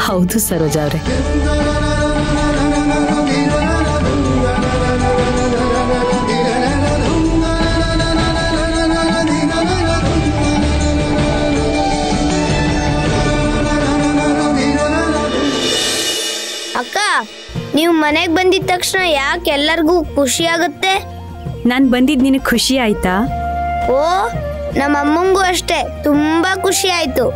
ಹೌದು ಸರೋಜ ಅವ್ರೆ ಅಕ್ಕ ನೀವು ಮನೆಗೆ ಬಂದಿದ ತಕ್ಷಣ ಯಾಕೆ ಎಲ್ಲರಿಗೂ ಖುಷಿ ಆಗುತ್ತೆ ನಾನು ಬಂದಿದ್ದು ನಿನಗೆ ಖುಷಿ ಆಯ್ತಾ ಓ ನಮ್ಮ ಅಮ್ಮಂಗೂ ಅಷ್ಟೇ ತುಂಬಾ ಖುಷಿ ಆಯ್ತು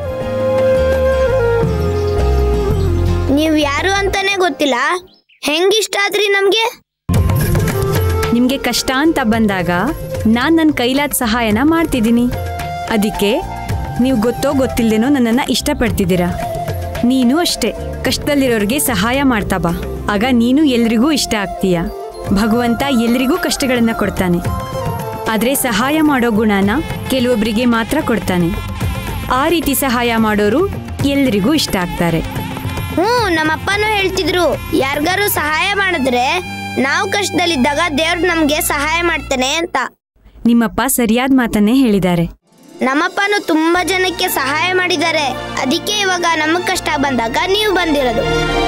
ನೀವು ಯಾರು ಅಂತಾನೆ ಗೊತ್ತಿಲ್ಲ ಹೆಂಗಿಷ್ಟ ಆದ್ರಿ ನಮ್ಗೆ ನಿಮಗೆ ಕಷ್ಟ ಅಂತ ಬಂದಾಗ ನಾನು ನನ್ನ ಕೈಲಾದ ಸಹಾಯನ ಮಾಡ್ತಿದ್ದೀನಿ ಅದಕ್ಕೆ ನೀವು ಗೊತ್ತೋ ಗೊತ್ತಿಲ್ಲದೇನೋ ನನ್ನನ್ನು ಇಷ್ಟಪಡ್ತಿದ್ದೀರಾ ನೀನು ಅಷ್ಟೇ ಕಷ್ಟದಲ್ಲಿರೋರಿಗೆ ಸಹಾಯ ಮಾಡ್ತಾ ಬಾ ಆಗ ನೀನು ಎಲ್ರಿಗೂ ಇಷ್ಟ ಆಗ್ತೀಯ ಭಗವಂತ ಎಲ್ರಿಗೂ ಕಷ್ಟಗಳನ್ನು ಕೊಡ್ತಾನೆ ಆದರೆ ಸಹಾಯ ಮಾಡೋ ಗುಣನ ಕೆಲವೊಬ್ಬರಿಗೆ ಮಾತ್ರ ಕೊಡ್ತಾನೆ ಆ ರೀತಿ ಸಹಾಯ ಮಾಡೋರು ಎಲ್ರಿಗೂ ಇಷ್ಟ ಆಗ್ತಾರೆ ಹ್ಞೂ ನಮ್ಮಪ್ಪನೂ ಹೇಳ್ತಿದ್ರು ಯಾರಿಗಾರು ಸಹಾಯ ಮಾಡಿದ್ರೆ ನಾವು ಕಷ್ಟದಲ್ಲಿದ್ದಾಗ ದೇವ್ರು ನಮ್ಗೆ ಸಹಾಯ ಮಾಡ್ತಾನೆ ಅಂತ ನಿಮ್ಮಪ್ಪ ಸರಿಯಾದ ಮಾತನ್ನೇ ಹೇಳಿದ್ದಾರೆ ನಮ್ಮಪ್ಪನು ತುಂಬಾ ಜನಕ್ಕೆ ಸಹಾಯ ಮಾಡಿದ್ದಾರೆ ಅದಕ್ಕೆ ಇವಾಗ ನಮಗ್ ಕಷ್ಟ ಬಂದಾಗ ನೀವು ಬಂದಿರೋದು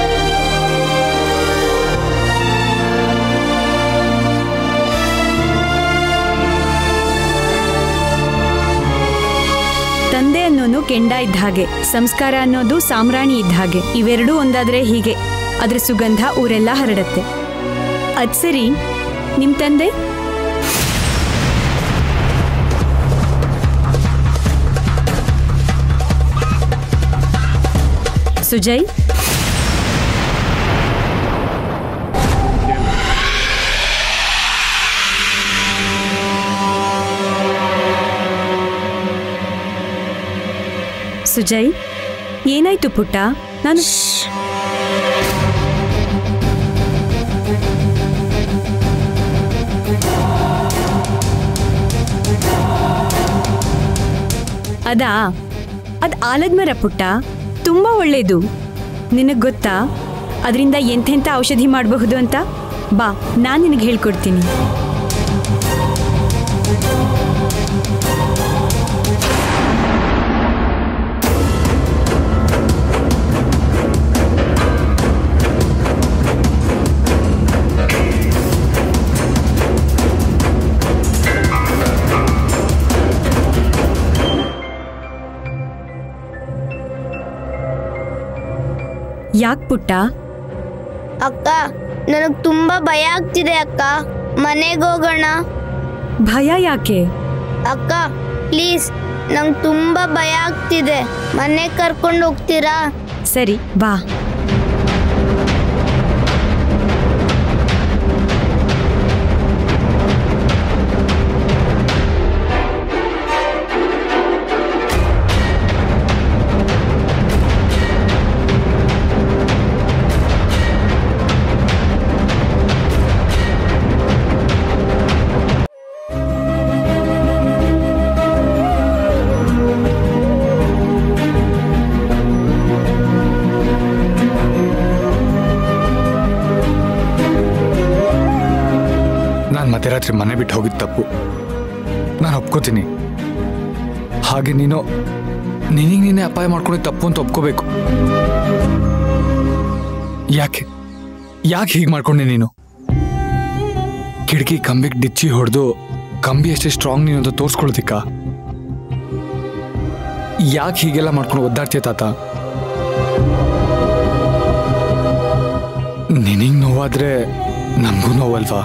ತಂದೆ ಅನ್ನೋನು ಕೆಂಡ ಇದ್ದ ಹಾಗೆ ಸಂಸ್ಕಾರ ಅನ್ನೋದು ಸಾಮ್ರಾಣಿ ಇದ್ದ ಹಾಗೆ ಇವೆರಡೂ ಒಂದಾದ್ರೆ ಹೀಗೆ ಅದ್ರ ಸುಗಂಧ ಊರೆಲ್ಲ ಹರಡತ್ತೆ ಅದ್ ಸರಿ ನಿಮ್ ತಂದೆ ಸುಜಯ್ ಸುಜಯ್ ಏನಾಯ್ತು ಪುಟ್ಟ ನಾನು ಅದಾ ಅದ್ ಆಲದ ಮರ ಪುಟ್ಟ ತುಂಬಾ ಒಳ್ಳೇದು ನಿನಗ್ ಗೊತ್ತಾ ಅದರಿಂದ ಎಂತೆಂಥ ಔಷಧಿ ಮಾಡಬಹುದು ಅಂತ ಬಾ ನಾನು ನಿನಗೆ ಹೇಳ್ಕೊಡ್ತೀನಿ ಯಾಕೆ ಪುಟ್ಟ ಅಕ್ಕ ನನಗ್ ತುಂಬಾ ಭಯ ಆಗ್ತಿದೆ ಅಕ್ಕ ಮನೆಗೆ ಹೋಗೋಣ ಭಯ ಯಾಕೆ ಅಕ್ಕ ಪ್ಲೀಸ್ ನಂಗೆ ತುಂಬಾ ಭಯ ಆಗ್ತಿದೆ ಮನೆಗೆ ಕರ್ಕೊಂಡು ಹೋಗ್ತೀರಾ ಸರಿ ಬಾ ನಾನು ಮಧ್ಯರಾತ್ರಿ ಮನೆ ಬಿಟ್ಟು ಹೋಗಿದ್ದು ತಪ್ಪು ನಾನು ಒಪ್ಕೋತೀನಿ ಹಾಗೆ ನೀನು ನಿನಗೆ ನೀನೇ ಅಪಾಯ ಮಾಡ್ಕೊಂಡಿದ್ದು ತಪ್ಪು ಅಂತ ಒಪ್ಕೋಬೇಕು ಯಾಕೆ ಯಾಕೆ ಹೀಗೆ ಮಾಡ್ಕೊಂಡೆ ನೀನು ಕಿಟಕಿ ಕಂಬಿಗೆ ಡಿಚ್ಚಿ ಹೊಡೆದು ಕಂಬಿ ಅಷ್ಟೇ ಸ್ಟ್ರಾಂಗ್ ನೀನು ಅಂತ ತೋರಿಸ್ಕೊಳ್ಳೋದಿಕ್ಕ ಯಾಕೆ ಹೀಗೆಲ್ಲ ಮಾಡ್ಕೊಂಡು ಒದ್ದಾಡ್ತೀಯ ತಾತ ನಿನಗೆ ನೋವಾದ್ರೆ ನಮಗೂ ನೋವಲ್ವಾ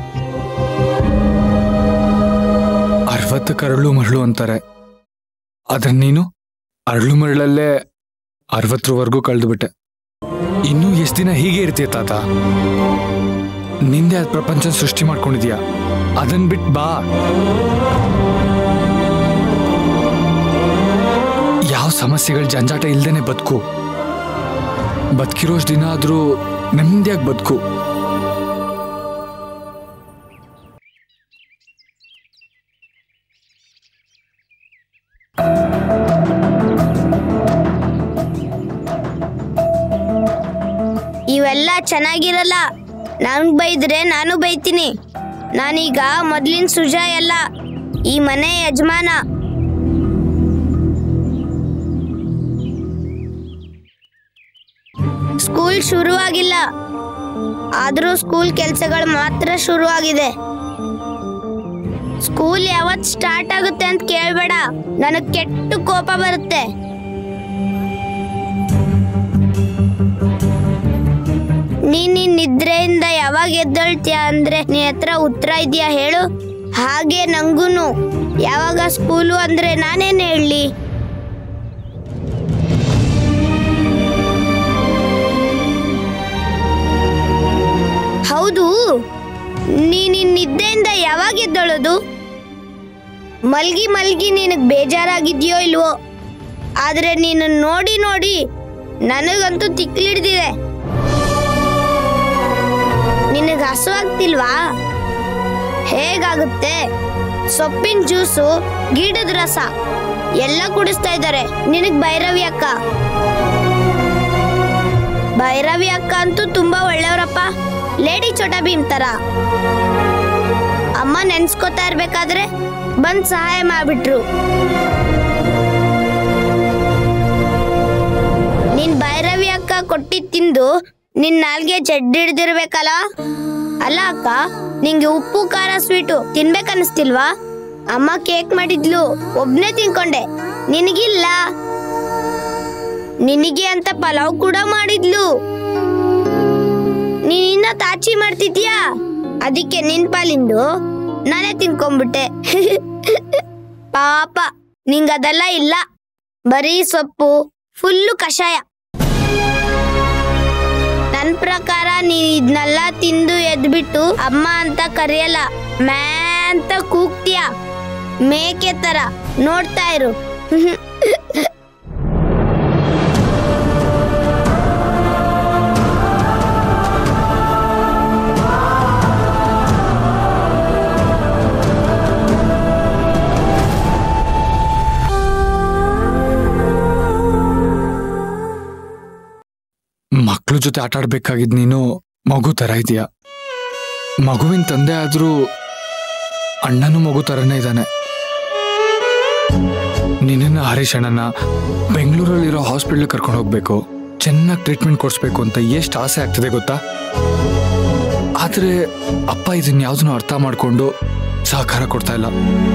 ಅರವತ್ತು ಕರಳು ಮರಳು ಅಂತಾರೆ ಆದ್ರೆ ನೀನು ಅರಳು ಮರಳಲ್ಲೇ ಅರವತ್ತರವರೆಗೂ ಕಳೆದು ಬಿಟ್ಟೆ ಇನ್ನೂ ಎಷ್ಟು ದಿನ ಹೀಗೆ ಇರ್ತೀಯ ತಾತ ನಿಂದೆ ಅದ್ ಪ್ರಪಂಚ ಸೃಷ್ಟಿ ಮಾಡ್ಕೊಂಡಿದ್ಯಾ ಅದನ್ ಬಿಟ್ಟು ಬಾ ಯಾವ ಸಮಸ್ಯೆಗಳ ಜಂಜಾಟ ಇಲ್ದೇನೆ ಬದುಕು ಬದುಕಿರೋಷ್ಟು ದಿನ ಆದ್ರೂ ನೆಮ್ಮದಿಯಾಗಿ ಬದುಕು ಇವೆಲ್ಲ ಚೆನ್ನಾಗಿರಲ್ಲ ನನ್ಗೆ ಬೈದ್ರೆ ನಾನು ಬೈತೀನಿ ನಾನೀಗ ಮೊದ್ಲಿನ ಸುಜಾಯ್ ಅಲ್ಲ ಈ ಮನೆ ಯಜಮಾನ ಸ್ಕೂಲ್ ಶುರುವಾಗಿಲ್ಲ ಆದ್ರೂ ಸ್ಕೂಲ್ ಕೆಲಸಗಳು ಮಾತ್ರ ಶುರುವಾಗಿದೆ ಸ್ಕೂಲ್ ಯಾವತ್ ಸ್ಟಾರ್ಟ್ ಆಗುತ್ತೆ ಅಂತ ಕೇಳ್ಬೇಡ ನನಗ್ ಕೆಟ್ಟ ಕೋಪ ಬರುತ್ತೆ ನೀನ್ ನಿನ್ ನಿದ್ರೆಯಿಂದ ಯಾವಾಗ ಎದ್ದೊಳ್ತೀಯ ಅಂದ್ರೆ ನಿನ್ ಹತ್ರ ಉತ್ತರ ಇದೆಯಾ ಹೇಳು ಹಾಗೆ ನಂಗೂನು ಯಾವಾಗ ಸ್ಕೂಲು ಅಂದ್ರೆ ನಾನೇನ್ ಹೇಳಿ ಹೌದು ನೀನ್ ನಿನ್ ನಿದ್ದೆಯಿಂದ ಯಾವಾಗ ಎದ್ದೊಳೋದು ಮಲ್ಗಿ ಮಲ್ಗಿ ನಿನಗ್ ಬೇಜಾರಾಗಿದ್ಯೋ ಇಲ್ವೋ ಆದ್ರೆ ನೀನು ನೋಡಿ ನೋಡಿ ನನಗಂತೂ ತಿಕ್ಲಿಡ್ದಿದೆ ನಿನಗೆ ಹಸುವಾಗ್ತಿಲ್ವಾ ಹೇಗಾಗುತ್ತೆ ಸೊಪ್ಪಿನ ಜ್ಯೂಸು ಗಿಡದ ರಸ ಎಲ್ಲ ಕುಡಿಸ್ತಾ ಇದ್ದಾರೆ ನಿನಗ್ ಭೈರವಿ ಅಕ್ಕ ಭೈರವಿ ಅಕ್ಕ ಅಂತೂ ತುಂಬಾ ಒಳ್ಳೆಯವರಪ್ಪ ಲೇಡಿ ಚೋಟಾ ಭೀಮ್ ತರ ಅಮ್ಮ ನೆನ್ಸ್ಕೊತಾ ಇರ್ಬೇಕಾದ್ರೆ ಬಂದ್ ಸಹಾಯ ಮಾಡ್ಬಿಟ್ರು ನಿನ್ ಭೈರವಿ ಅಕ್ಕ ಕೊಟ್ಟಿದ್ ತಿಂದು ನಿನ್ ನಾಲ್ಗೆ ಜಡ್ ಹಿಡ್ದಿರ್ಬೇಕಲ್ಲ ಅಲ್ಲ ಅಕ್ಕ ನಿಂಗೆ ಉಪ್ಪು ಖಾರ ಸ್ವೀಟು ತಿನ್ಬೇಕನ್ನಿಸ್ತಿಲ್ವಾ ಅಮ್ಮ ಕೇಕ್ ಮಾಡಿದ್ಲು ಒಬ್ನೇ ತಿನ್ಕೊಂಡೆ ನಿನಗಿಲ್ಲ ನಿನಗೆ ಅಂತ ಪಲಾವ್ ಕೂಡ ಮಾಡಿದ್ಲು ನೀನಿನ್ನ ತಾಚಿ ಮಾಡ್ತಿದ್ಯಾ ಅದಕ್ಕೆ ನಿನ್ ಪಾಲಿಂದು ನಾನೇ ತಿನ್ಕೊಂಡ್ಬಿಟ್ಟೆ ಪಾಪ ನಿಂಗದೆಲ್ಲ ಇಲ್ಲ ಬರೀ ಸೊಪ್ಪು ಫುಲ್ಲು ಕಷಾಯ ನನ್ ಪ್ರಕಾರ ನೀನ್ ಇದನ್ನೆಲ್ಲ ತಿಂದು ಎದ್ಬಿಟ್ಟು ಅಮ್ಮ ಅಂತ ಕರೆಯಲ್ಲ ಮ್ಯಾ ಅಂತ ಕೂಗ್ತೀಯ ಮೇಕೆ ತರ ನೋಡ್ತಾ ಇರು ಮಕ್ಳ ಜೊತೆ ಆಟ ಆಡ್ಬೇಕಾಗಿದ್ ನೀನು ಮಗು ತರ ಇದೆಯಾ ಮಗುವಿನ ತಂದೆ ಆದ್ರೂ ಅಣ್ಣನೂ ಮಗು ತರನೇ ಇದ್ದಾನೆ ನಿನ್ನ ಹರೀಶ್ ಅಣ್ಣನ ಬೆಂಗಳೂರಲ್ಲಿರೋ ಹಾಸ್ಪಿಟ್ಲ್ ಕರ್ಕೊಂಡು ಹೋಗ್ಬೇಕು ಚೆನ್ನಾಗಿ ಟ್ರೀಟ್ಮೆಂಟ್ ಕೊಡಿಸ್ಬೇಕು ಅಂತ ಎಷ್ಟು ಆಸೆ ಆಗ್ತದೆ ಗೊತ್ತಾ ಆದ್ರೆ ಅಪ್ಪ ಇದನ್ನ ಯಾವ್ದನ್ನು ಅರ್ಥ ಮಾಡ್ಕೊಂಡು ಸಹಕಾರ ಕೊಡ್ತಾ ಇಲ್ಲ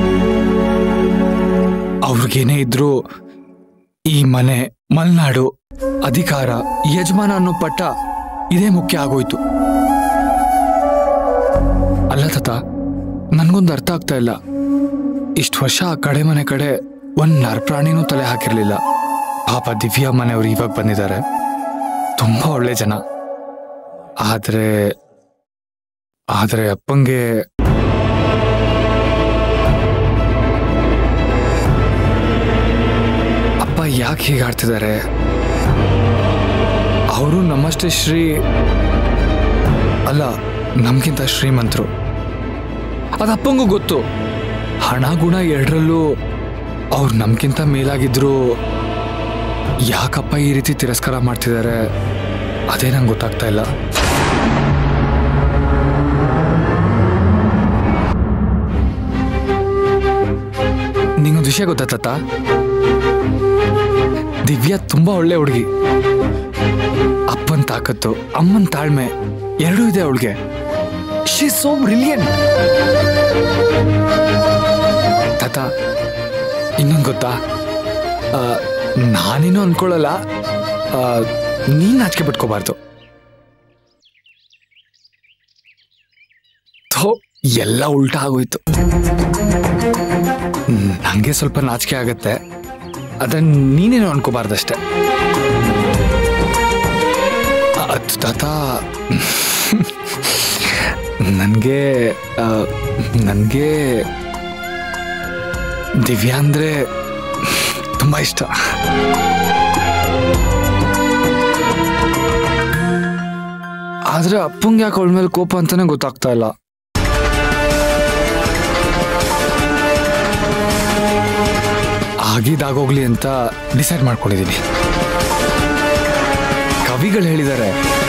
ಅವ್ರಿಗೇನೇ ಇದ್ರೂ ಈ ಮನೆ ಮಲ್ನಾಡು ಅಧಿಕಾರ ಯಜಮಾನ ಅನ್ನೋ ಪಟ್ಟ ಇದೇ ಮುಖ್ಯ ಆಗೋಯ್ತು ಅಲ್ಲ ತಾತ ನನ್ಗೊಂದು ಅರ್ಥ ಆಗ್ತಾ ಇಲ್ಲ ಇಷ್ಟು ವರ್ಷ ಆ ಕಡೆ ಮನೆ ಕಡೆ ಒಂದ್ ನರ್ ಪ್ರಾಣಿನೂ ತಲೆ ಹಾಕಿರ್ಲಿಲ್ಲ ಪಾಪ ದಿವ್ಯಾ ಮನೆಯವ್ರು ಇವಾಗ ಬಂದಿದ್ದಾರೆ ತುಂಬಾ ಒಳ್ಳೆ ಜನ ಆದ್ರೆ ಆದ್ರೆ ಅಪ್ಪಂಗೆ ಅಪ್ಪ ಯಾಕೆ ಹೀಗೆ ಆಡ್ತಿದ್ದಾರೆ ಅವರು ನಮ್ಮಷ್ಟೇ ಶ್ರೀ ಅಲ್ಲ ನಮ್ಗಿಂತ ಶ್ರೀಮಂತರು ಅದು ಅಪ್ಪಂಗೂ ಗೊತ್ತು ಹಣ ಗುಣ ಎರಡರಲ್ಲೂ ಅವ್ರು ನಮ್ಗಿಂತ ಮೇಲಾಗಿದ್ರು ಯಾಕಪ್ಪ ಈ ರೀತಿ ತಿರಸ್ಕಾರ ಮಾಡ್ತಿದ್ದಾರೆ ಅದೇ ನಂಗೆ ಗೊತ್ತಾಗ್ತಾ ಇಲ್ಲ ನಿಂಗೊಂದು ವಿಷಯ ಗೊತ್ತಾ ತಾತ ದಿವ್ಯಾ ತುಂಬಾ ಒಳ್ಳೆ ಹುಡುಗಿ ಅಪ್ಪನ್ ತಾಕತ್ತು ಅಮ್ಮನ್ ತಾಳ್ಮೆ ಎರಡೂ ಇದೆ ಅವಳಿಗೆ ಶಿ ಸೋ ಬ್ರಿಲಿಯಂಟ್ ತಾತ ಇನ್ನೊಂದು ಗೊತ್ತಾ ಆ, ನಾನೇನು ಅನ್ಕೊಳ್ಳಲ್ಲ ಆ, ನೀನ್ ನಾಚಿಕೆ ಬಿಟ್ಕೋಬಾರ್ದು ಥೋ ಎಲ್ಲ ಉಲ್ಟಾ ಆಗೋಯ್ತು ನಂಗೆ ಸ್ವಲ್ಪ ನಾಚಿಕೆ ಆಗತ್ತೆ ಅದನ್ನ ನೀನೇನು ಅನ್ಕೋಬಾರ್ದಷ್ಟೆ ಅದು ತಾತ ನನಗೆ ನನಗೆ ದಿವ್ಯಾ ಅಂದರೆ ತುಂಬ ಇಷ್ಟ ಆದ್ರೆ ಅಪ್ಪಂಗೆ ಯಾಕೆ ಅವಳ ಮೇಲೆ ಕೋಪ ಅಂತಾನೆ ಗೊತ್ತಾಗ್ತಾ ಇಲ್ಲ ಆಗಿದಾಗೋಗ್ಲಿ ಅಂತ ಡಿಸೈಡ್ ಮಾಡ್ಕೊಂಡಿದ್ದೀನಿ ಕವಿಗಳು ಹೇಳಿದ್ದಾರೆ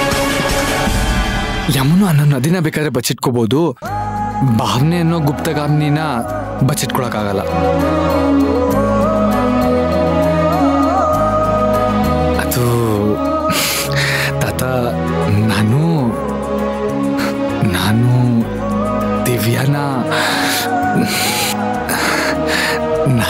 ಯಮುನು ಅನ್ನೋ ನದಿನ ಬೇಕಾದ್ರೆ ಬಚ್ಚಿಟ್ಕೋಬಹುದು ಭಾವನೆ ಅನ್ನೋ ಗುಪ್ತಗಾಮಿನಿನ ಬಚ್ಚಿಟ್ಕೊಳಕ್ಕಾಗಲ್ಲ ಅದು ತಾತ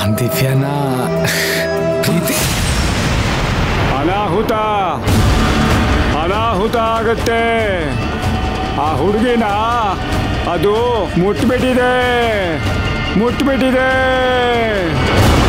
ನಾನ್ ದಿವ್ಯಾನ ಪ್ರೀತಿ ಅನಾಹುತ ಅನಾಹುತ ಆಗತ್ತೆ ಆ ಹುಡುಗಿನ ಅದು ಮುಟ್ಬಿಟ್ಟಿದೆ ಮುಟ್ಬಿಟ್ಟಿದೆ